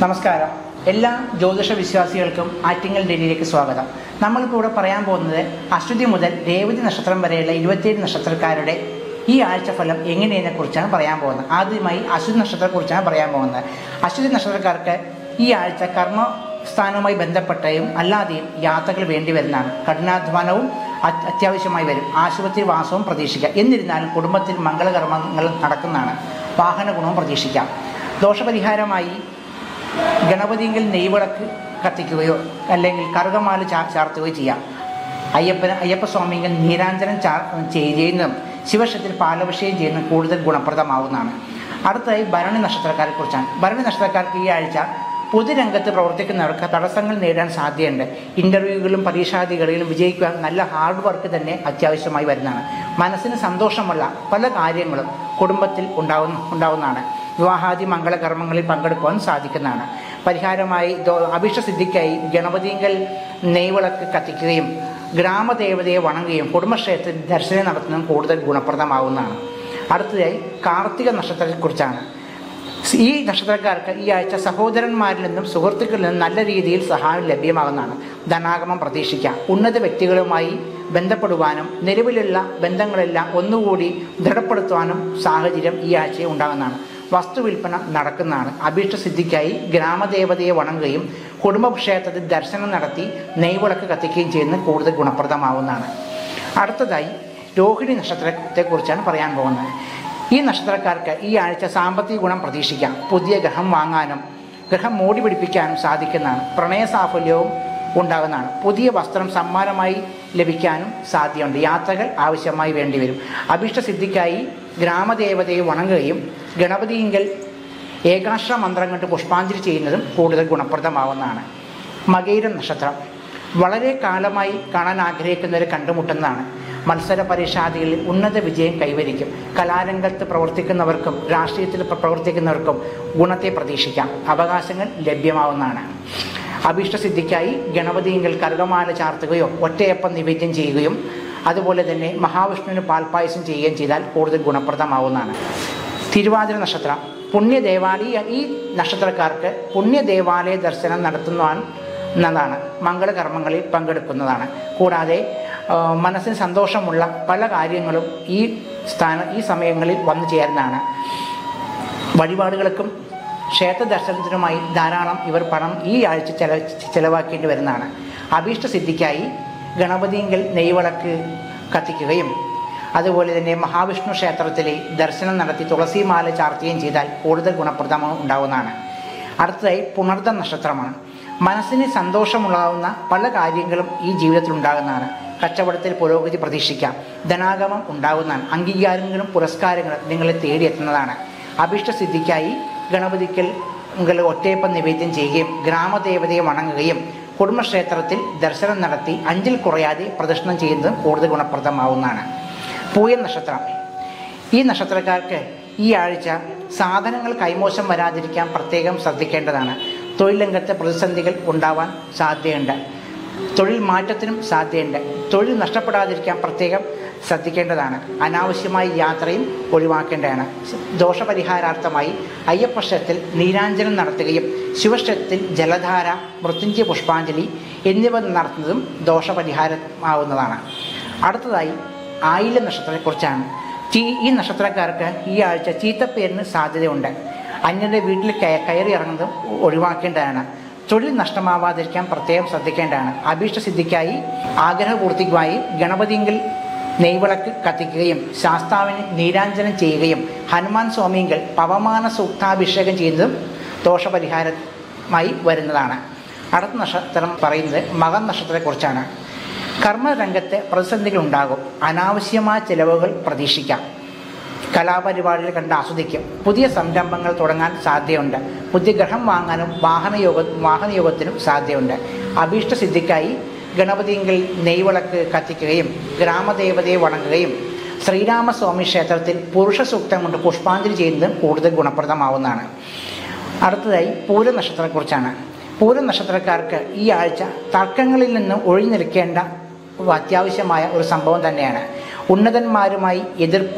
നമസ്കാരം എല്ലാ ജ്യോതിഷ വിശ്വാസികൾക്കും ആറ്റിങ്ങൽ ഡെയിലിയിലേക്ക് സ്വാഗതം നമ്മളിപ്പോൾ ഇവിടെ പറയാൻ പോകുന്നത് അശ്വതി മുതൽ രേവതി നക്ഷത്രം വരെയുള്ള ഇരുപത്തിയേഴ് നക്ഷത്രക്കാരുടെ ഈ ആഴ്ച ഫലം എങ്ങനെയെന്നെ കുറിച്ചാണ് പറയാൻ പോകുന്നത് ആദ്യമായി അശ്വതി നക്ഷത്രത്തെക്കുറിച്ചാണ് പറയാൻ പോകുന്നത് അശ്വതി നക്ഷത്രക്കാർക്ക് ഈ ആഴ്ച കർമ്മ സ്ഥാനവുമായി ബന്ധപ്പെട്ടയും അല്ലാതെയും യാത്രകൾ വേണ്ടി വരുന്നതാണ് കഠിനാധ്വാനവും അത് അത്യാവശ്യമായി വരും ആശുപത്രി വാസവും പ്രതീക്ഷിക്കാം എന്നിരുന്നാലും കുടുംബത്തിൽ മംഗളകർമ്മങ്ങൾ നടക്കുന്നതാണ് വാഹന ഗുണവും പ്രതീക്ഷിക്കാം ദോഷപരിഹാരമായി ഗണപതിയെങ്കിൽ നെയ്വിളക്ക് കത്തിക്കുകയോ അല്ലെങ്കിൽ കറുകമാല ചാ ചാർത്തുകയോ ചെയ്യാം അയ്യപ്പന് അയ്യപ്പസ്വാമിയെങ്കിൽ നീരാഞ്ജനം ചാർ ചെയ്യുന്നതും ശിവക്ഷത്തിൽ പാലഭിഷേകം ചെയ്യുന്നതും കൂടുതൽ ഗുണപ്രദമാവുന്നതാണ് അടുത്തതായി ഭരണി നക്ഷത്രക്കാരെ കുറിച്ചാണ് ഭരണി നക്ഷത്രക്കാർക്ക് ഈ ആഴ്ച പൊതുരംഗത്ത് പ്രവർത്തിക്കുന്നവർക്ക് തടസ്സങ്ങൾ നേടാൻ സാധ്യതയുണ്ട് ഇൻ്റർവ്യൂകളിലും പരീക്ഷാദികളിലും വിജയിക്കുവാൻ നല്ല ഹാർഡ് വർക്ക് തന്നെ അത്യാവശ്യമായി വരുന്നതാണ് മനസ്സിന് സന്തോഷമുള്ള പല കാര്യങ്ങളും കുടുംബത്തിൽ ഉണ്ടാവുന്ന ഉണ്ടാവുന്നതാണ് വിവാഹാദി മംഗളകർമ്മങ്ങളിൽ പങ്കെടുക്കുവാൻ സാധിക്കുന്നതാണ് പരിഹാരമായി ദോ- അഭിഷ്ടസിദ്ധിക്കായി ഗണപതിങ്കൽ നെയ്വിളക്ക് കത്തിക്കുകയും ഗ്രാമദേവതയെ വണങ്ങുകയും കുടുംബക്ഷേത്രത്തിൽ ദർശനം നടത്തുന്നതും കൂടുതൽ ഗുണപ്രദമാവുന്നതാണ് അടുത്തതായി കാർത്തിക നക്ഷത്രത്തെക്കുറിച്ചാണ് ഈ നക്ഷത്രക്കാർക്ക് ഈ ആഴ്ച സഹോദരന്മാരിൽ നിന്നും സുഹൃത്തുക്കളിൽ നിന്നും നല്ല രീതിയിൽ സഹായം ലഭ്യമാകുന്നതാണ് ധനാഗമം പ്രതീക്ഷിക്കാം ഉന്നത വ്യക്തികളുമായി ബന്ധപ്പെടുവാനും നിലവിലുള്ള ബന്ധങ്ങളെല്ലാം ഒന്നുകൂടി ദൃഢപ്പെടുത്തുവാനും സാഹചര്യം ഈ ആഴ്ച ഉണ്ടാകുന്നതാണ് വസ്തു വിൽപ്പന നടക്കുന്നതാണ് അഭീഷ്ടസിദ്ധിക്കായി ഗ്രാമദേവതയെ വണങ്ങുകയും കുടുംബക്ഷേത്രത്തിൽ ദർശനം നടത്തി നെയ്വിളക്ക് കത്തിക്കുകയും ചെയ്യുന്നത് കൂടുതൽ ഗുണപ്രദമാവുന്നതാണ് അടുത്തതായി രോഹിണി നക്ഷത്രത്തെക്കുറിച്ചാണ് പറയാൻ പോകുന്നത് ഈ നക്ഷത്രക്കാർക്ക് ഈ ആഴ്ച സാമ്പത്തിക ഗുണം പ്രതീക്ഷിക്കാം പുതിയ ഗ്രഹം വാങ്ങാനും ഗ്രഹം മോടി പിടിപ്പിക്കാനും സാധിക്കുന്നതാണ് പ്രണയ സാഫല്യവും ഉണ്ടാകുന്നതാണ് പുതിയ വസ്ത്രം സമ്മാനമായി ലഭിക്കാനും സാധ്യതയുണ്ട് യാത്രകൾ ആവശ്യമായി വേണ്ടിവരും അഭീഷ്ടസിദ്ധിക്കായി ഗ്രാമദേവതയെ വണങ്ങുകയും ഗണപതിയിങ്കൽ ഏകാശ്ര മന്ത്രം കൊണ്ട് പുഷ്പാഞ്ജലി ചെയ്യുന്നതും കൂടുതൽ ഗുണപ്രദമാവുന്നതാണ് മകയിരം നക്ഷത്രം വളരെ കാലമായി കാണാൻ ആഗ്രഹിക്കുന്നവരെ കണ്ടുമുട്ടുന്നതാണ് മത്സര പരീക്ഷാദികളിൽ ഉന്നത വിജയം കൈവരിക്കും കലാരംഗത്ത് പ്രവർത്തിക്കുന്നവർക്കും രാഷ്ട്രീയത്തിൽ പ്ര- പ്രവർത്തിക്കുന്നവർക്കും ഗുണത്തെ പ്രതീക്ഷിക്കാം അവകാശങ്ങൾ ലഭ്യമാവുന്നതാണ് അഭീഷ്ടസിദ്ധിക്കായി ഗണപതിയെങ്കിൽ കറുകമാല ചാർത്തുകയോ ഒറ്റയപ്പം നിവേദ്യം ചെയ്യുകയും അതുപോലെ തന്നെ മഹാവിഷ്ണുവിന് പാൽപ്പായസം ചെയ്യുകയും ചെയ്താൽ കൂടുതൽ ഗുണപ്രദമാവുന്നതാണ് തിരുവാതിര നക്ഷത്രം പുണ്യ ദേവാലയ ഈ നക്ഷത്രക്കാർക്ക് പുണ്യ ദേവാലയ ദർശനം നടത്തുന്നതാണ് എന്നതാണ് മംഗളകർമ്മങ്ങളിൽ പങ്കെടുക്കുന്നതാണ് കൂടാതെ ആ, മനസ്സിന് സന്തോഷമുള്ള പല കാര്യങ്ങളും ഈ സ്ഥാന ഈ സമയങ്ങളിൽ വന്നു ചേരുന്നതാണ് വഴിപാടുകൾക്കും ക്ഷേത്ര ദർശനത്തിനുമായി ധാരാളം ഇവർ പണം ഈ ആഴ്ച ചെല ചെലവാക്കേണ്ടി വരുന്നതാണ് അഭീഷ്ടസിദ്ധിക്കായി ഗണപതിയെങ്കിൽ നെയ്വിളക്ക് കത്തിക്കുകയും അതുപോലെ തന്നെ മഹാവിഷ്ണു ക്ഷേത്രത്തിലെ ദർശനം നടത്തി തുളസിമാല ചാർത്തുകയും ചെയ്താൽ കൂടുതൽ ഗുണപ്രദം ഉണ്ടാവുന്നതാണ് അടുത്തതായി പുണർദ നക്ഷത്രമാണ് മനസ്സിന് സന്തോഷമുണ്ടാകുന്ന പല കാര്യങ്ങളും ഈ ജീവിതത്തിൽ ഉണ്ടാകുന്നതാണ് കച്ചവടത്തിൽ പുരോഗതി പ്രതീക്ഷിക്കാം ധനാഗമം ഉണ്ടാകുന്നതാണ് അംഗീകാരങ്ങളും പുരസ്കാരങ്ങളും നിങ്ങളെ തേടിയെത്തുന്നതാണ് അഭീഷ്ടസിദ്ധിക്കായി ഗണപതിക്കൽ നിങ്ങൾ ഒറ്റയപ്പം നിവേദ്യം ചെയ്യുകയും ഗ്രാമദേവതയെ വണങ്ങുകയും കുടുംബക്ഷേത്രത്തിൽ ദർശനം നടത്തി അഞ്ചിൽ കുറയാതെ പ്രദക്ഷിണം ചെയ്യുന്നതും കൂടുതൽ ഗുണപ്രദമാവുന്നതാണ് പൂയം നക്ഷത്രം ഈ നക്ഷത്രക്കാർക്ക് ഈ ആഴ്ച സാധനങ്ങൾ കൈമോശം വരാതിരിക്കാൻ പ്രത്യേകം ശ്രദ്ധിക്കേണ്ടതാണ് തൊഴിൽ രംഗത്ത് പ്രതിസന്ധികൾ ഉണ്ടാവാൻ സാധ്യതയുണ്ട് തൊഴിൽ മാറ്റത്തിനും സാധ്യതയുണ്ട് തൊഴിൽ നഷ്ടപ്പെടാതിരിക്കാൻ പ്രത്യേകം ശ്രദ്ധിക്കേണ്ടതാണ് അനാവശ്യമായ യാത്രയും ഒഴിവാക്കേണ്ടതാണ് ദോഷപരിഹാരാർത്ഥമായി അയ്യപ്പക്ഷത്തിൽ നീരാഞ്ജനം നടത്തുകയും ശിവക്ഷത്തിൽ ജലധാര മൃത്യുഞ്ജയ പുഷ്പാഞ്ജലി എന്നിവ നടത്തുന്നതും ദോഷപരിഹാരമാവുന്നതാണ് അടുത്തതായി ആയില്യ നക്ഷത്രത്തെക്കുറിച്ചാണ് ചീ ഈ നക്ഷത്രക്കാർക്ക് ഈ ആഴ്ച ചീത്തപ്പേരിന് സാധ്യതയുണ്ട് അന്യരുടെ വീട്ടിൽ കയ- കയറി ഇറങ്ങുന്നതും ഒഴിവാക്കേണ്ടതാണ് തൊഴിൽ നഷ്ടമാവാതിരിക്കാൻ പ്രത്യേകം ശ്രദ്ധിക്കേണ്ടതാണ് അഭീഷ്ടസിദ്ധിക്കായി ആഗ്രഹപൂർത്തിക്കുമായി ഗണപതിയെങ്കിൽ നെയ്വിളക്ക് കത്തിക്കുകയും ശാസ്താവിന് നീരാഞ്ജനം ചെയ്യുകയും ഹനുമാൻ സ്വാമിയെങ്കിൽ പവമാന സൂക്താഭിഷേകം ചെയ്യുന്നതും ദോഷപരിഹാരമായി വരുന്നതാണ് അടുത്ത നക്ഷത്രം പറയുന്നത് മകൻ നക്ഷത്രത്തെക്കുറിച്ചാണ് കർമ്മരംഗത്ത് പ്രതിസന്ധികൾ ഉണ്ടാകും അനാവശ്യമായ ചിലവുകൾ പ്രതീക്ഷിക്കാം കലാപരിപാടികൾ കണ്ട് ആസ്വദിക്കും പുതിയ സംരംഭങ്ങൾ തുടങ്ങാൻ സാധ്യതയുണ്ട് പുതിയ ഗ്രഹം വാങ്ങാനും വാഹനയോഗ വാഹനയോഗത്തിനും സാധ്യതയുണ്ട് അഭീഷ്ടസിദ്ധിക്കായി ഗണപതിയെങ്കിൽ നെയ്വിളക്ക് കത്തിക്കുകയും ഗ്രാമദേവതയെ വണങ്ങുകയും ശ്രീരാമസ്വാമി ക്ഷേത്രത്തിൽ പുരുഷ സൂക്തം കൊണ്ട് പുഷ്പാഞ്ജലി ചെയ്യുന്നതും കൂടുതൽ ഗുണപ്രദമാവുന്നതാണ് അടുത്തതായി പൂര നക്ഷത്രത്തെക്കുറിച്ചാണ് പൂര നക്ഷത്രക്കാർക്ക് ഈ ആഴ്ച തർക്കങ്ങളിൽ നിന്ന് ഒഴിഞ്ഞിരിക്കേണ്ട അത്യാവശ്യമായ ഒരു സംഭവം തന്നെയാണ് ഉന്നതന്മാരുമായി എതിർപ്പ്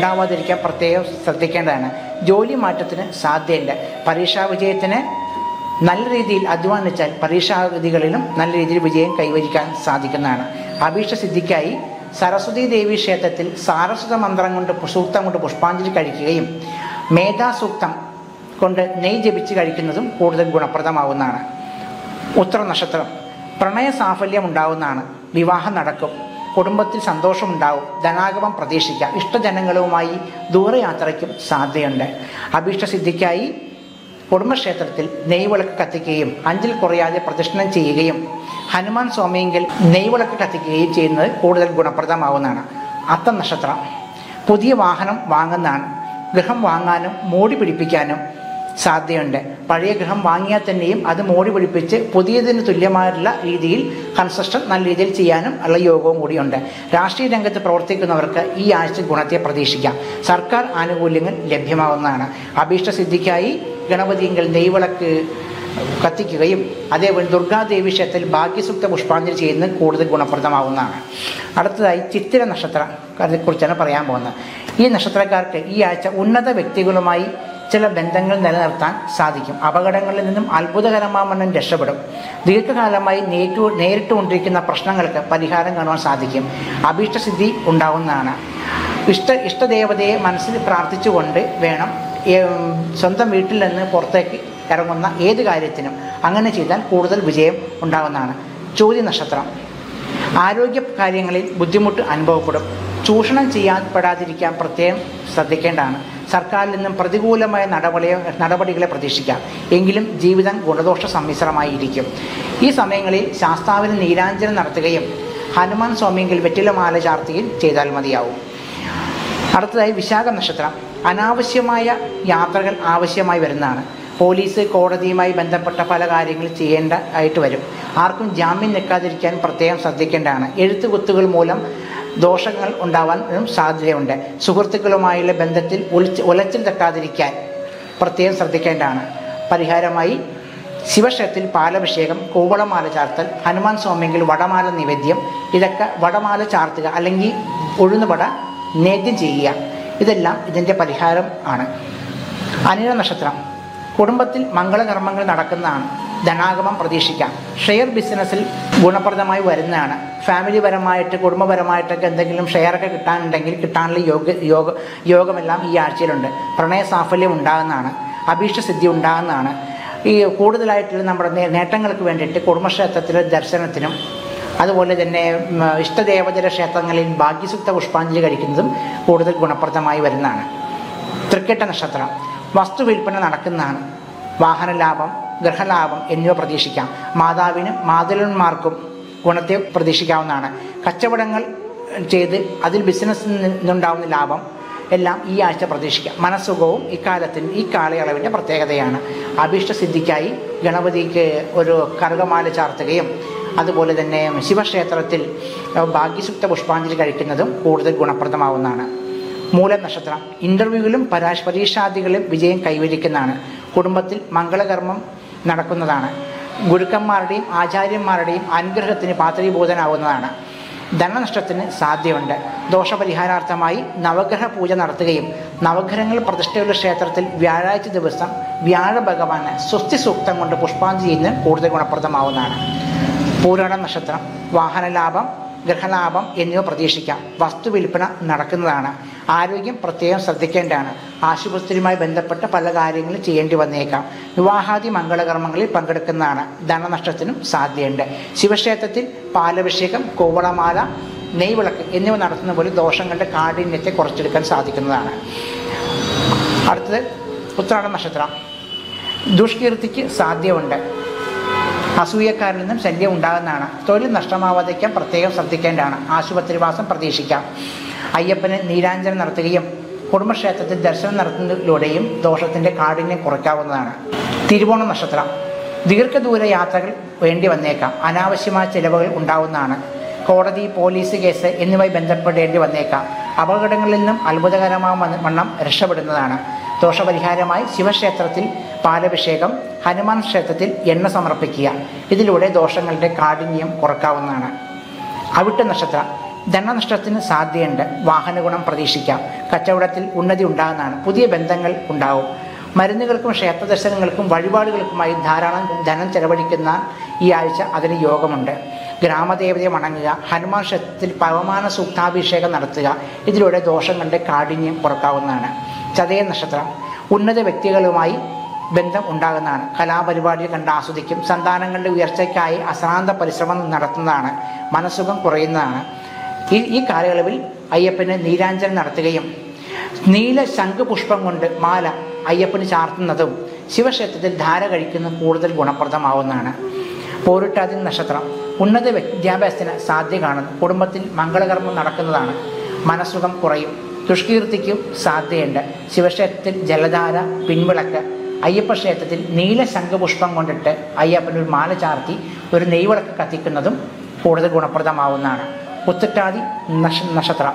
ഉണ്ടാവാതിരിക്കാൻ പ്രത്യേകം ശ്രദ്ധിക്കേണ്ടതാണ് ജോലി മാറ്റത്തിന് സാധ്യതയുണ്ട് പരീക്ഷാ വിജയത്തിന് നല്ല രീതിയിൽ അധ്വാനിച്ചാൽ പരീക്ഷാഗതികളിലും നല്ല രീതിയിൽ വിജയം കൈവരിക്കാൻ സാധിക്കുന്നതാണ് അഭീഷ്ട സിദ്ധിക്കായി സരസ്വതി ദേവി ക്ഷേത്രത്തിൽ സാരസ്വത മന്ത്രം കൊണ്ട് സൂക്തം കൊണ്ട് പുഷ്പാഞ്ജലി കഴിക്കുകയും മേധാസൂക്തം കൊണ്ട് നെയ് ജപിച്ച് കഴിക്കുന്നതും കൂടുതൽ ഗുണപ്രദമാവുന്നതാണ് ഉത്തര നക്ഷത്രം പ്രണയ സാഫല്യം ഉണ്ടാവുന്നതാണ് വിവാഹം നടക്കും കുടുംബത്തിൽ സന്തോഷമുണ്ടാവും ധനാഗമം പ്രതീക്ഷിക്കാം ഇഷ്ടജനങ്ങളുമായി ദൂരയാത്രയ്ക്കും സാധ്യതയുണ്ട് അഭീഷ്ടസിദ്ധിക്കായി കുടുംബക്ഷേത്രത്തിൽ നെയ്വിളക്ക് കത്തിക്കുകയും അഞ്ചിൽ കുറയാതെ പ്രദക്ഷിണം ചെയ്യുകയും ഹനുമാൻ സ്വാമിയെങ്കിൽ നെയ്വിളക്ക് കത്തിക്കുകയും ചെയ്യുന്നത് കൂടുതൽ ഗുണപ്രദമാവുന്നതാണ് അത്ത നക്ഷത്രം പുതിയ വാഹനം വാങ്ങുന്നതാണ് ഗൃഹം വാങ്ങാനും മോടി പിടിപ്പിക്കാനും സാധ്യതയുണ്ട് പഴയ ഗൃഹം വാങ്ങിയാൽ തന്നെയും അത് മോടി പിടിപ്പിച്ച് പുതിയതിന് തുല്യമായിട്ടുള്ള രീതിയിൽ കൺസ്ട്രക്ഷൻ നല്ല രീതിയിൽ ചെയ്യാനും ഉള്ള യോഗവും കൂടിയുണ്ട് രാഷ്ട്രീയ രംഗത്ത് പ്രവർത്തിക്കുന്നവർക്ക് ഈ ആഴ്ച ഗുണത്തെ പ്രതീക്ഷിക്കാം സർക്കാർ ആനുകൂല്യങ്ങൾ ലഭ്യമാവുന്നതാണ് അഭീഷ്ട സിദ്ധിക്കായി ഗണപതിയെങ്കിൽ നെയ്വിളക്ക് കത്തിക്കുകയും അതേപോലെ ദുർഗാദേവി ക്ഷേത്രത്തിൽ ഭാഗ്യസുക്ത പുഷ്പാഞ്ജലി ചെയ്യുന്നത് കൂടുതൽ ഗുണപ്രദമാവുന്നതാണ് അടുത്തതായി ചിത്തിര നക്ഷത്രത്തെക്കുറിച്ചാണ് പറയാൻ പോകുന്നത് ഈ നക്ഷത്രക്കാർക്ക് ഈ ആഴ്ച ഉന്നത വ്യക്തികളുമായി ചില ബന്ധങ്ങൾ നിലനിർത്താൻ സാധിക്കും അപകടങ്ങളിൽ നിന്നും അത്ഭുതകരമാവണ്ണം രക്ഷപ്പെടും ദീർഘകാലമായി നേരിട്ടു നേരിട്ടുകൊണ്ടിരിക്കുന്ന പ്രശ്നങ്ങൾക്ക് പരിഹാരം കാണുവാൻ സാധിക്കും അഭീഷ്ടസിദ്ധി ഉണ്ടാവുന്നതാണ് ഇഷ്ട ഇഷ്ടദേവതയെ മനസ്സിൽ പ്രാർത്ഥിച്ചുകൊണ്ട് വേണം ഏം, സ്വന്തം വീട്ടിൽ നിന്ന് പുറത്തേക്ക് ഇറങ്ങുന്ന ഏത് കാര്യത്തിനും അങ്ങനെ ചെയ്താൽ കൂടുതൽ വിജയം ഉണ്ടാകുന്നതാണ് ചോദ്യ നക്ഷത്രം ആരോഗ്യ കാര്യങ്ങളിൽ ബുദ്ധിമുട്ട് അനുഭവപ്പെടും ചൂഷണം ചെയ്യാപ്പെടാതിരിക്കാൻ പ്രത്യേകം ശ്രദ്ധിക്കേണ്ടതാണ് സർക്കാരിൽ നിന്നും പ്രതികൂലമായ നടപടിയെ നടപടികളെ പ്രതീക്ഷിക്കാം എങ്കിലും ജീവിതം ഗുണദോഷ സമ്മിശ്രമായിരിക്കും ഈ സമയങ്ങളിൽ ശാസ്താവിന് നീരാഞ്ജനം നടത്തുകയും ഹനുമാൻ സ്വാമിയെങ്കിൽ വെറ്റിലമാല ചാർത്തുകയും ചെയ്താൽ മതിയാവും അടുത്തതായി വിശാഖ നക്ഷത്രം അനാവശ്യമായ യാത്രകൾ ആവശ്യമായി വരുന്നതാണ് പോലീസ് കോടതിയുമായി ബന്ധപ്പെട്ട പല കാര്യങ്ങൾ ചെയ്യേണ്ട ആയിട്ട് വരും ആർക്കും ജാമ്യം നിൽക്കാതിരിക്കാൻ പ്രത്യേകം ശ്രദ്ധിക്കേണ്ടതാണ് എഴുത്തുകുത്തുകൾ മൂലം ദോഷങ്ങൾ ഉണ്ടാവാനും സാധ്യതയുണ്ട് സുഹൃത്തുക്കളുമായുള്ള ബന്ധത്തിൽ ഒളിച്ച് ഉലച്ചിൽ തട്ടാതിരിക്കാൻ പ്രത്യേകം ശ്രദ്ധിക്കേണ്ടതാണ് പരിഹാരമായി ശിവക്ഷേത്രത്തിൽ പാലഭിഷേകം കൂവളമാല ചാർത്തൽ ഹനുമാൻ സ്വാമിയെങ്കിൽ വടമാല നിവേദ്യം ഇതൊക്കെ വടമാല ചാർത്തുക അല്ലെങ്കിൽ ഉഴുന്നുവട നേദ്യം ചെയ്യുക ഇതെല്ലാം ഇതിൻ്റെ പരിഹാരം ആണ് അനിഴ നക്ഷത്രം കുടുംബത്തിൽ മംഗളകർമ്മങ്ങൾ നടക്കുന്നതാണ് ധനാഗമം പ്രതീക്ഷിക്കാം ഷെയർ ബിസിനസ്സിൽ ഗുണപ്രദമായി വരുന്നതാണ് ഫാമിലി പരമായിട്ട് കുടുംബപരമായിട്ടൊക്കെ എന്തെങ്കിലും ഷെയറൊക്കെ കിട്ടാനുണ്ടെങ്കിൽ കിട്ടാനുള്ള യോഗ യോഗ യോഗമെല്ലാം ഈ ആഴ്ചയിലുണ്ട് പ്രണയ സാഫല്യം ഉണ്ടാകുന്നതാണ് അഭീഷ്ടസിദ്ധി ഉണ്ടാകുന്നതാണ് ഈ കൂടുതലായിട്ടുള്ള നമ്മുടെ നേ- നേട്ടങ്ങൾക്ക് വേണ്ടിയിട്ട് കുടുംബക്ഷേത്രത്തിലെ ദർശനത്തിനും അതുപോലെ തന്നെ ഉം, ഇഷ്ടദേവതയുടെ ക്ഷേത്രങ്ങളിൽ ഭാഗ്യസുക്ത പുഷ്പാഞ്ജലി കഴിക്കുന്നതും കൂടുതൽ ഗുണപ്രദമായി വരുന്നതാണ് തൃക്കെട്ട നക്ഷത്രം വസ്തു വിൽപ്പന നടക്കുന്നതാണ് വാഹന ലാഭം ഗൃഹലാഭം എന്നിവ പ്രതീക്ഷിക്കാം മാതാവിനും മാതുലന്മാർക്കും ഗുണത്തെ പ്രതീക്ഷിക്കാവുന്നതാണ് കച്ചവടങ്ങൾ ചെയ്ത് അതിൽ ബിസിനസ്സിൽ നിന്നുണ്ടാവുന്ന ലാഭം എല്ലാം ഈ ആഴ്ച പ്രതീക്ഷിക്കാം മനസ്സുഖവും ഇക്കാലത്തിന് ഈ കാലയളവിൻ്റെ പ്രത്യേകതയാണ് അഭീഷ്ടസിദ്ധിക്കായി ഗണപതിക്ക് ഒരു കറുകമാല ചാർത്തുകയും അതുപോലെ തന്നെ ശിവക്ഷേത്രത്തിൽ ഏഹ്, ഭാഗ്യസുക്ത പുഷ്പാഞ്ജലി കഴിക്കുന്നതും കൂടുതൽ ഗുണപ്രദമാവുന്നതാണ് മൂലം നക്ഷത്രം ഇൻ്റർവ്യൂവിലും പരാശ പരീക്ഷാദികളിലും വിജയം കൈവരിക്കുന്നതാണ് കുടുംബത്തിൽ മംഗളകർമ്മം നടക്കുന്നതാണ് ഗുരുക്കന്മാരുടെയും ആചാര്യന്മാരുടെയും അനുഗ്രഹത്തിന് പാത്രീഭൂതനാവുന്നതാണ് ധനനഷ്ടത്തിന് സാധ്യതയുണ്ട് ദോഷപരിഹാരാർത്ഥമായി നവഗ്രഹ പൂജ നടത്തുകയും നവഗ്രഹങ്ങൾ പ്രതിഷ്ഠയുള്ള ക്ഷേത്രത്തിൽ വ്യാഴാഴ്ച ദിവസം വ്യാഴ ഭഗവാന് സ്വസ്തി സൂക്തം കൊണ്ട് പുഷ്പാഞ്ജലി ചെയ്യുന്നത് കൂടുതൽ ഗുണപ്രദമാവുന്നതാണ് പൂരാട നക്ഷത്രം വാഹനലാഭം ഗൃഹലാഭം എന്നിവ പ്രതീക്ഷിക്കാം വസ്തു വിൽപ്പന നടക്കുന്നതാണ് ആരോഗ്യം പ്രത്യേകം ശ്രദ്ധിക്കേണ്ടതാണ് ആശുപത്രിയുമായി ബന്ധപ്പെട്ട പല കാര്യങ്ങളും ചെയ്യേണ്ടി വന്നേക്കാം വിവാഹാദി മംഗളകർമ്മങ്ങളിൽ പങ്കെടുക്കുന്നതാണ് ധനനഷ്ടത്തിനും സാധ്യതയുണ്ട് ശിവക്ഷേത്രത്തിൽ പാലഭിഷേകം കോവളമാല നെയ്വിളക്ക് എന്നിവ നടത്തുന്ന പോലെ ദോഷങ്ങളുടെ കാഠിന്യത്തെ കുറച്ചെടുക്കാൻ സാധിക്കുന്നതാണ് അടുത്തത് ഉത്രാട നക്ഷത്രം ദുഷ്കീർത്തിക്ക് സാധ്യതയുണ്ട് അസൂയക്കാരിൽ നിന്നും ശല്യം ഉണ്ടാകുന്നതാണ് തൊഴിൽ നഷ്ടമാവാതിരിക്കാൻ പ്രത്യേകം ശ്രദ്ധിക്കേണ്ടതാണ് ആശുപത്രിവാസം പ്രതീക്ഷിക്കാം അയ്യപ്പന് നീരാഞ്ജനം നടത്തുകയും കുടുംബക്ഷേത്രത്തിൽ ദർശനം നടത്തുന്നതിലൂടെയും ദോഷത്തിൻ്റെ കാഠിന്യം കുറയ്ക്കാവുന്നതാണ് തിരുവോണ നക്ഷത്രം ദീർഘദൂര യാത്രകൾ വേണ്ടി വന്നേക്കാം അനാവശ്യമായ ചിലവുകൾ ഉണ്ടാവുന്നതാണ് കോടതി പോലീസ് കേസ് എന്നിവയുമായി ബന്ധപ്പെടേണ്ടി വന്നേക്കാം അപകടങ്ങളിൽ നിന്നും അത്ഭുതകരമായ വണ്ണം രക്ഷപ്പെടുന്നതാണ് ദോഷപരിഹാരമായി ശിവക്ഷേത്രത്തിൽ പാലഭിഷേകം ഹനുമാൻ ക്ഷേത്രത്തിൽ എണ്ണ സമർപ്പിക്കുക ഇതിലൂടെ ദോഷങ്ങളുടെ കാഠിന്യം കുറക്കാവുന്നതാണ് അവിട്ട നക്ഷത്രം ധനനഷ്ടത്തിന് സാധ്യതയുണ്ട് വാഹനഗുണം പ്രതീക്ഷിക്കാം കച്ചവടത്തിൽ ഉന്നതി ഉണ്ടാകുന്നതാണ് പുതിയ ബന്ധങ്ങൾ ഉണ്ടാവും മരുന്നുകൾക്കും ക്ഷേത്രദർശനങ്ങൾക്കും വഴിപാടുകൾക്കുമായി ധാരാളം ധനം ചെലവഴിക്കുന്ന ഈ ആഴ്ച അതിന് യോഗമുണ്ട് ഗ്രാമദേവതയെ വണങ്ങുക ഹനുമാൻ ക്ഷേത്രത്തിൽ പവമാന സൂക്താഭിഷേകം നടത്തുക ഇതിലൂടെ ദോഷങ്ങളുടെ കാഠിന്യം കുറക്കാവുന്നതാണ് ചതയ നക്ഷത്രം ഉന്നത വ്യക്തികളുമായി ബന്ധം ഉണ്ടാകുന്നതാണ് കലാപരിപാടികൾ കണ്ട് ആസ്വദിക്കും സന്താനങ്ങളുടെ ഉയർച്ചയ്ക്കായി അശ്രാന്ത പരിശ്രമം നടത്തുന്നതാണ് മനസ്സുഖം കുറയുന്നതാണ് ഈ ഈ കാലയളവിൽ അയ്യപ്പന് നീരാഞ്ജനം നടത്തുകയും നീല ശംഖുപുഷ്പം കൊണ്ട് മാല അയ്യപ്പന് ചാർത്തുന്നതും ശിവക്ഷേത്രത്തിൽ ധാര കഴിക്കുന്നതും കൂടുതൽ ഗുണപ്രദമാവുന്നതാണ് പോരുട്ടാതി നക്ഷത്രം ഉന്നത വിദ്യാഭ്യാസത്തിന് സാധ്യത കാണുന്നു കുടുംബത്തിൽ മംഗളകർമ്മം നടക്കുന്നതാണ് മനസ്സുഖം കുറയും ദുഷ്കീർത്തിക്കും സാധ്യതയുണ്ട് ശിവക്ഷേത്രത്തിൽ ജലധാര പിൻവിളക്ക് അയ്യപ്പ ക്ഷേത്രത്തിൽ നീല ശംഖുപുഷ്പം കൊണ്ടിട്ട് അയ്യപ്പന് ഒരു മാല ചാർത്തി ഒരു നെയ്വിളക്ക് കത്തിക്കുന്നതും കൂടുതൽ ഗുണപ്രദമാവുന്നതാണ് ഉത്തട്ടാതി നക്ഷ നക്ഷത്രം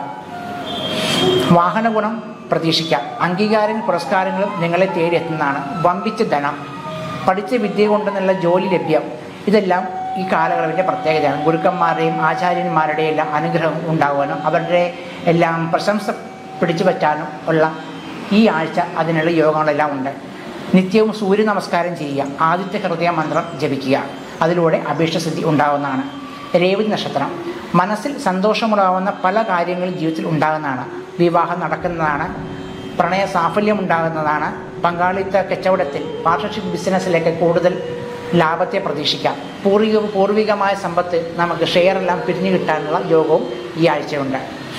വാഹന ഗുണം പ്രതീക്ഷിക്കാം അംഗീകാരം പുരസ്കാരങ്ങളും നിങ്ങളെ തേടിയെത്തുന്നതാണ് വമ്പിച്ച ധനം പഠിച്ച വിദ്യ കൊണ്ട് നല്ല ജോലി ലഭ്യം ഇതെല്ലാം ഈ കാലയളവിൻ്റെ പ്രത്യേകതയാണ് ഗുരുക്കന്മാരുടെയും ആചാര്യന്മാരുടെയും എല്ലാം അനുഗ്രഹം ഉണ്ടാകുവാനും അവരുടെ എല്ലാം പ്രശംസ പിടിച്ചു പറ്റാനും ഉള്ള ഈ ആഴ്ച അതിനുള്ള യോഗങ്ങളെല്ലാം ഉണ്ട് നിത്യവും സൂര്യ നമസ്കാരം ചെയ്യുക ആദിത്യ ഹൃദയ മന്ത്രം ജപിക്കുക അതിലൂടെ അഭീഷ്ടസിദ്ധി ഉണ്ടാകുന്നതാണ് രേവതി നക്ഷത്രം മനസ്സിൽ സന്തോഷമുണ്ടാകുന്ന പല കാര്യങ്ങളും ജീവിതത്തിൽ ഉണ്ടാകുന്നതാണ് വിവാഹം നടക്കുന്നതാണ് പ്രണയ സാഫല്യം ഉണ്ടാകുന്നതാണ് പങ്കാളിത്ത കച്ചവടത്തിൽ പാർട്ണർഷിപ്പ് ബിസിനസ്സിലേക്ക് കൂടുതൽ ലാഭത്തെ പ്രതീക്ഷിക്കാം പൂർവിക പൂർവികമായ സമ്പത്ത് നമുക്ക് ഷെയറെല്ലാം പിരിഞ്ഞു കിട്ടാനുള്ള യോഗവും ഈ ആഴ്ചയുണ്ട്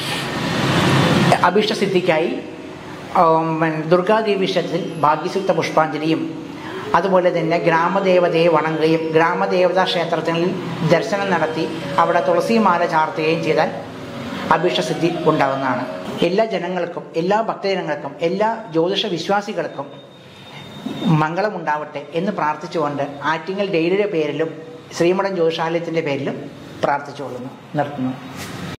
അഭീഷ്ടസിദ്ധിക്കായി ഉം, ദുർഗാദേവി ക്ഷേത്രത്തിൽ ഭാഗ്യസൂക്ത പുഷ്പാഞ്ജലിയും അതുപോലെ തന്നെ ഗ്രാമദേവതയെ വണങ്ങുകയും ഗ്രാമദേവതാ ക്ഷേത്രത്തിൽ ദർശനം നടത്തി അവിടെ തുളസിമാല ചാർത്തുകയും ചെയ്താൽ അഭീഷ്ടസിദ്ധി ഉണ്ടാകുന്നതാണ് എല്ലാ ജനങ്ങൾക്കും എല്ലാ ഭക്തജനങ്ങൾക്കും എല്ലാ ജ്യോതിഷ വിശ്വാസികൾക്കും മംഗളമുണ്ടാവട്ടെ എന്ന് പ്രാർത്ഥിച്ചുകൊണ്ട് ആറ്റിങ്ങൽ ഡെയിലിയുടെ പേരിലും ശ്രീമഠം ജ്യോതിഷാലയത്തിൻ്റെ പേരിലും പ്രാർത്ഥിച്ചുകൊള്ളുന്നു നിർത്തുന്നു